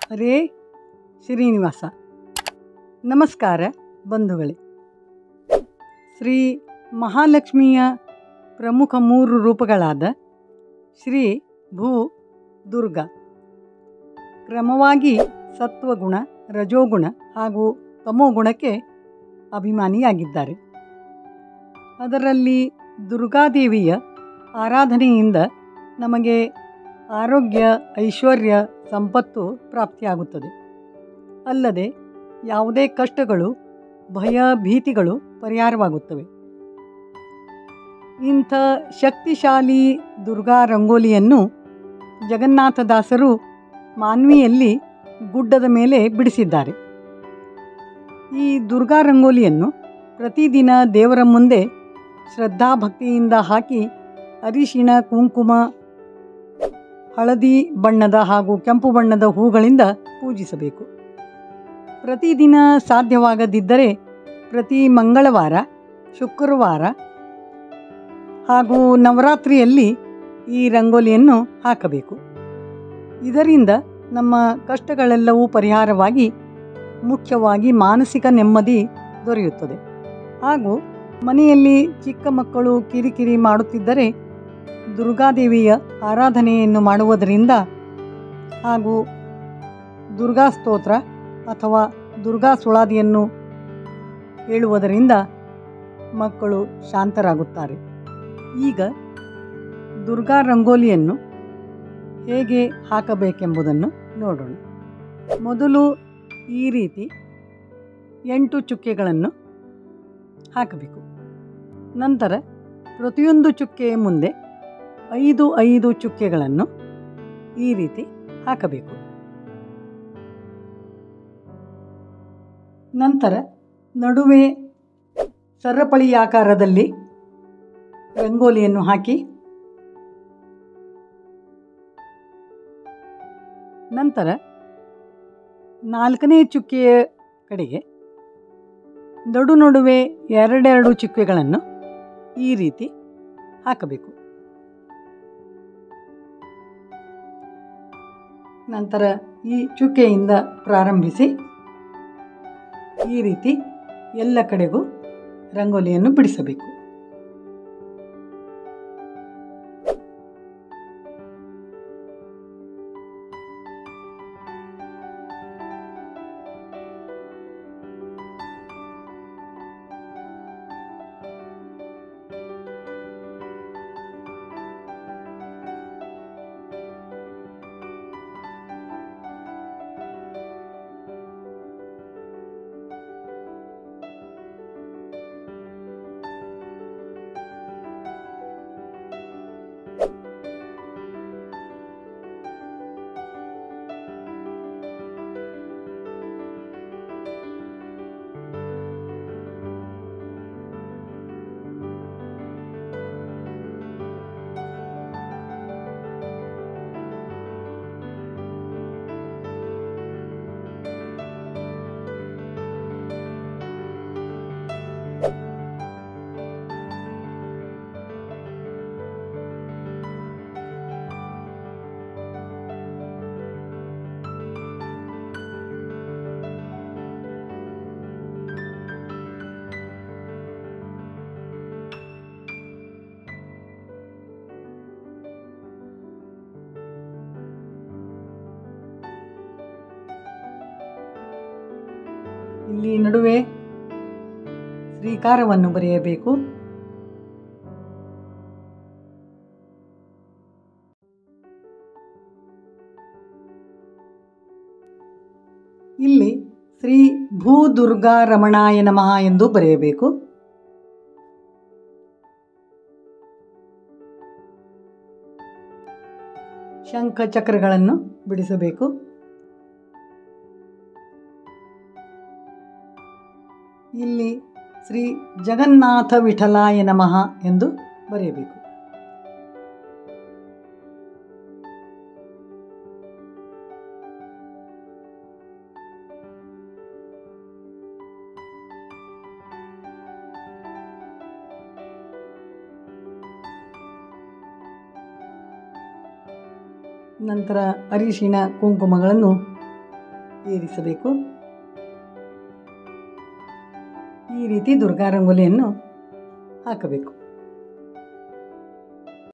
ಹರೇ ಶ್ರೀನಿವಾಸ ನಮಸ್ಕಾರ ಬಂಧುಗಳೇ ಶ್ರೀ ಮಹಾಲಕ್ಷ್ಮಿಯ ಪ್ರಮುಖ ಮೂರು ರೂಪಗಳಾದ ಶ್ರೀ ಭೂ ದುರ್ಗಾ ಕ್ರಮವಾಗಿ ಸತ್ವಗುಣ ರಜೋಗುಣ ಹಾಗೂ ತಮೋಗುಣಕ್ಕೆ ಅಭಿಮಾನಿಯಾಗಿದ್ದಾರೆ ಅದರಲ್ಲಿ ದುರ್ಗಾದೇವಿಯ ಆರಾಧನೆಯಿಂದ ನಮಗೆ ಆರೋಗ್ಯ ಐಶ್ವರ್ಯ ಸಂಪತ್ತು ಪ್ರಾಪ್ತಿಯಾಗುತ್ತದೆ ಅಲ್ಲದೆ ಯಾವುದೇ ಕಷ್ಟಗಳು ಭಯ ಭೀತಿಗಳು ಪರಿಹಾರವಾಗುತ್ತವೆ ಇಂಥ ಶಕ್ತಿಶಾಲಿ ದುರ್ಗಾ ರಂಗೋಲಿಯನ್ನು ಜಗನ್ನಾಥದಾಸರು ಮಾನ್ವಿಯಲ್ಲಿ ಗುಡ್ಡದ ಮೇಲೆ ಬಿಡಿಸಿದ್ದಾರೆ ಈ ದುರ್ಗಾ ರಂಗೋಲಿಯನ್ನು ಪ್ರತಿದಿನ ದೇವರ ಮುಂದೆ ಶ್ರದ್ಧಾಭಕ್ತಿಯಿಂದ ಹಾಕಿ ಅರಿಶಿಣ ಕುಂಕುಮ ಹಳದಿ ಬಣ್ಣದ ಹಾಗೂ ಕೆಂಪು ಬಣ್ಣದ ಹೂಗಳಿಂದ ಪೂಜಿಸಬೇಕು ಪ್ರತಿದಿನ ಸಾಧ್ಯವಾಗದಿದ್ದರೆ ಪ್ರತಿ ಮಂಗಳವಾರ ಶುಕ್ರವಾರ ಹಾಗೂ ನವರಾತ್ರಿಯಲ್ಲಿ ಈ ರಂಗೋಲಿಯನ್ನು ಹಾಕಬೇಕು ಇದರಿಂದ ನಮ್ಮ ಕಷ್ಟಗಳೆಲ್ಲವೂ ಪರಿಹಾರವಾಗಿ ಮುಖ್ಯವಾಗಿ ಮಾನಸಿಕ ನೆಮ್ಮದಿ ದೊರೆಯುತ್ತದೆ ಹಾಗೂ ಮನೆಯಲ್ಲಿ ಚಿಕ್ಕ ಮಕ್ಕಳು ಕಿರಿಕಿರಿ ಮಾಡುತ್ತಿದ್ದರೆ ದುರ್ಗಾದೇವಿಯ ಆರಾಧನೆಯನ್ನು ಮಾಡುವುದರಿಂದ ಹಾಗೂ ದುರ್ಗಾ ಸ್ತೋತ್ರ ಅಥವಾ ದುರ್ಗಾ ಸುಳಾದಿಯನ್ನು ಹೇಳುವುದರಿಂದ ಮಕ್ಕಳು ಶಾಂತರಾಗುತ್ತಾರೆ ಈಗ ದುರ್ಗಾ ರಂಗೋಲಿಯನ್ನು ಹೇಗೆ ಹಾಕಬೇಕೆಂಬುದನ್ನು ನೋಡೋಣ ಮೊದಲು ಈ ರೀತಿ ಎಂಟು ಚುಕ್ಕೆಗಳನ್ನು ಹಾಕಬೇಕು ನಂತರ ಪ್ರತಿಯೊಂದು ಚುಕ್ಕೆಯ ಮುಂದೆ ಐದು ಐದು ಚುಕ್ಕೆಗಳನ್ನು ಈ ರೀತಿ ಹಾಕಬೇಕು ನಂತರ ನಡುವೆ ಸರಪಳಿಯಾಕಾರದಲ್ಲಿ ರಂಗೋಲಿಯನ್ನು ಹಾಕಿ ನಂತರ ನಾಲ್ಕನೇ ಚುಕ್ಕೆಯ ಕಡೆಗೆ ನಡು ನಡುವೆ ಎರಡೆರಡು ಚುಕ್ಕೆಗಳನ್ನು ಈ ರೀತಿ ಹಾಕಬೇಕು ನಂತರ ಈ ಚುಕ್ಕೆಯಿಂದ ಪ್ರಾರಂಭಿಸಿ ಈ ರೀತಿ ಎಲ್ಲ ಕಡೆಗೂ ರಂಗೋಲಿಯನ್ನು ಬಿಡಿಸಬೇಕು ಇಲ್ಲಿ ನಡುವೆ ಶ್ರೀಕಾರವನ್ನು ಬರೆಯಬೇಕು ಇಲ್ಲಿ ಶ್ರೀ ಭೂ ದುರ್ಗಾ ರಮಣಾಯ ನಮಃ ಎಂದು ಬರೆಯಬೇಕು ಶಂಖ ಚಕ್ರಗಳನ್ನು ಬಿಡಿಸಬೇಕು ಇಲ್ಲಿ ಶ್ರೀ ಜಗನ್ನಾಥ ವಿಠಲಾಯ ನಮಃ ಎಂದು ಬರೆಯಬೇಕು ನಂತರ ಅರಿಶಿಣ ಕುಂಕುಮಗಳನ್ನು ಏರಿಸಬೇಕು ಈ ರೀತಿ ದುರ್ಗಾ ರಂಗೋಲಿಯನ್ನು ಹಾಕಬೇಕು